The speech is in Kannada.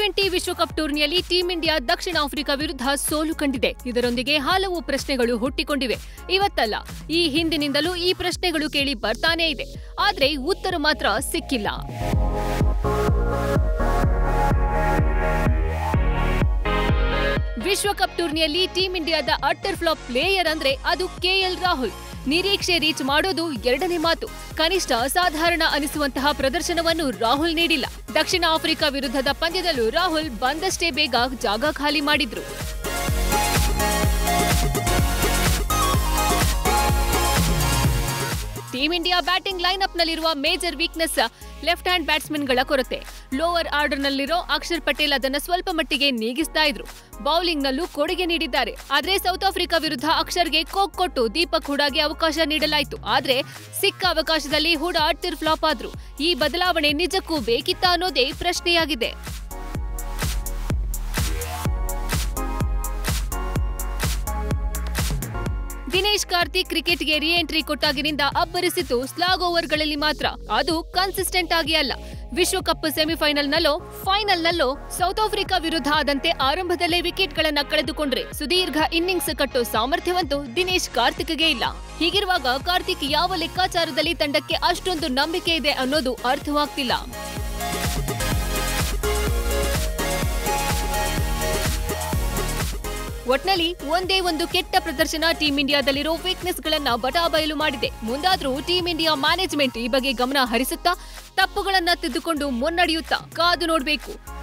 ಟ್ವೆಂಟಿ ವಿಶ್ವಕಪ್ ಟೂರ್ನಿಯಲ್ಲಿ ಟೀಂ ಇಂಡಿಯಾ ದಕ್ಷಿಣ ಆಫ್ರಿಕಾ ವಿರುದ್ಧ ಸೋಲು ಕಂಡಿದೆ ಇದರೊಂದಿಗೆ ಹಲವು ಪ್ರಶ್ನೆಗಳು ಹುಟ್ಟಿಕೊಂಡಿವೆ ಇವತ್ತಲ್ಲ ಈ ಹಿಂದಿನಿಂದಲೂ ಈ ಪ್ರಶ್ನೆಗಳು ಕೇಳಿ ಬರ್ತಾನೇ ಇದೆ ಆದ್ರೆ ಉತ್ತರ ಮಾತ್ರ ಸಿಕ್ಕಿಲ್ಲ ವಿಶ್ವಕಪ್ ಟೂರ್ನಿಯಲ್ಲಿ ಟೀಂ ಇಂಡಿಯಾದ ಅಟ್ಟರ್ ಫ್ಲಾಪ್ ಪ್ಲೇಯರ್ ಅಂದ್ರೆ ಅದು ಕೆಎಲ್ ರಾಹುಲ್ ನಿರೀಕ್ಷೆ ರೀಚ್ ಮಾಡೋದು ಎರಡನೇ ಮಾತು ಕನಿಷ್ಠ ಅಸಾಧಾರಣ ಅನಿಸುವಂತಹ ಪ್ರದರ್ಶನವನ್ನು ರಾಹುಲ್ ನೀಡಿಲ್ಲ ದಕ್ಷಿಣ ಆಫ್ರಿಕಾ ವಿರುದ್ಧದ ಪಂದ್ಯದಲ್ಲೂ ರಾಹುಲ್ ಬಂದಷ್ಟೇ ಬೇಗ ಜಾಗ ಖಾಲಿ ಮಾಡಿದ್ರು ಟೀಂ ಇಂಡಿಯಾ ಬ್ಯಾಟಿಂಗ್ ಲೈನ್ಅಪ್ನಲ್ಲಿರುವ ಮೇಜರ್ ವೀಕ್ನೆಸ್ ಲೆಫ್ಟ್ ಹ್ಯಾಂಡ್ ಬ್ಯಾಟ್ಸ್ಮನ್ಗಳ ಕೊರತೆ ಲೋವರ್ ಆರ್ಡರ್ನಲ್ಲಿರೋ ಅಕ್ಷರ್ ಪಟೇಲ್ ಅದನ್ನ ಸ್ವಲ್ಪ ಮಟ್ಟಿಗೆ ನೀಗಿಸ್ತಾ ಇದ್ರು ಬೌಲಿಂಗ್ನಲ್ಲೂ ಕೊಡುಗೆ ನೀಡಿದ್ದಾರೆ ಆದ್ರೆ ಸೌತ್ ಆಫ್ರಿಕಾ ವಿರುದ್ಧ ಅಕ್ಷರ್ಗೆ ಕೋಕ್ ಕೊಟ್ಟು ದೀಪಕ್ ಹುಡಾಗೆ ಅವಕಾಶ ನೀಡಲಾಯಿತು ಆದ್ರೆ ಸಿಕ್ಕ ಅವಕಾಶದಲ್ಲಿ ಹುಡಾ ಅಟ್ಟಿರ್ ಫ್ಲಾಪ್ ಆದ್ರು ಈ ಬದಲಾವಣೆ ನಿಜಕ್ಕೂ ಬೇಕಿತ್ತಾ ಅನ್ನೋದೇ ಪ್ರಶ್ನೆಯಾಗಿದೆ ದಿನೇಶ್ ಕಾರ್ತಿಕ್ ಕ್ರಿಕೆಟ್ಗೆ ರಿ ಎಂಟ್ರಿ ಕೊಟ್ಟಾಗಿನಿಂದ ಅಬ್ಬರಿಸಿದ್ದು ಸ್ಲಾಗ್ ಓವರ್ಗಳಲ್ಲಿ ಮಾತ್ರ ಅದು ಕನ್ಸಿಸ್ಟೆಂಟ್ ಆಗಿ ಅಲ್ಲ ವಿಶ್ವಕಪ್ ಸೆಮಿಫೈನಲ್ನಲ್ಲೋ ಫೈನಲ್ನಲ್ಲೋ ಸೌತ್ ಆಫ್ರಿಕಾ ವಿರುದ್ಧ ಆದಂತೆ ಆರಂಭದಲ್ಲೇ ವಿಕೆಟ್ಗಳನ್ನ ಕಳೆದುಕೊಂಡ್ರೆ ಸುದೀರ್ಘ ಇನ್ನಿಂಗ್ಸ್ ಕಟ್ಟೋ ಸಾಮರ್ಥ್ಯವಂತೂ ದಿನೇಶ್ ಕಾರ್ತಿಕ್ಗೆ ಇಲ್ಲ ಹೀಗಿರುವಾಗ ಕಾರ್ತಿಕ್ ಯಾವ ಲೆಕ್ಕಾಚಾರದಲ್ಲಿ ತಂಡಕ್ಕೆ ಅಷ್ಟೊಂದು ನಂಬಿಕೆ ಇದೆ ಅನ್ನೋದು ಅರ್ಥವಾಗ್ತಿಲ್ಲ ಒಟ್ನಲ್ಲಿ ಒಂದೇ ಒಂದು ಕೆಟ್ಟ ಪ್ರದರ್ಶನ ಟೀಂ ಇಂಡಿಯಾದಲ್ಲಿರೋ ವೀಕ್ನೆಸ್ ಗಳನ್ನ ಬಟಾಬಯಲು ಮಾಡಿದೆ ಮುಂದಾದ್ರೂ ಟೀಂ ಇಂಡಿಯಾ ಮ್ಯಾನೇಜ್ಮೆಂಟ್ ಈ ಬಗ್ಗೆ ಗಮನ ಹರಿಸುತ್ತಾ ತಪ್ಪುಗಳನ್ನ ತಿದ್ದುಕೊಂಡು ಮುನ್ನಡೆಯುತ್ತಾ ಕಾದು ನೋಡ್ಬೇಕು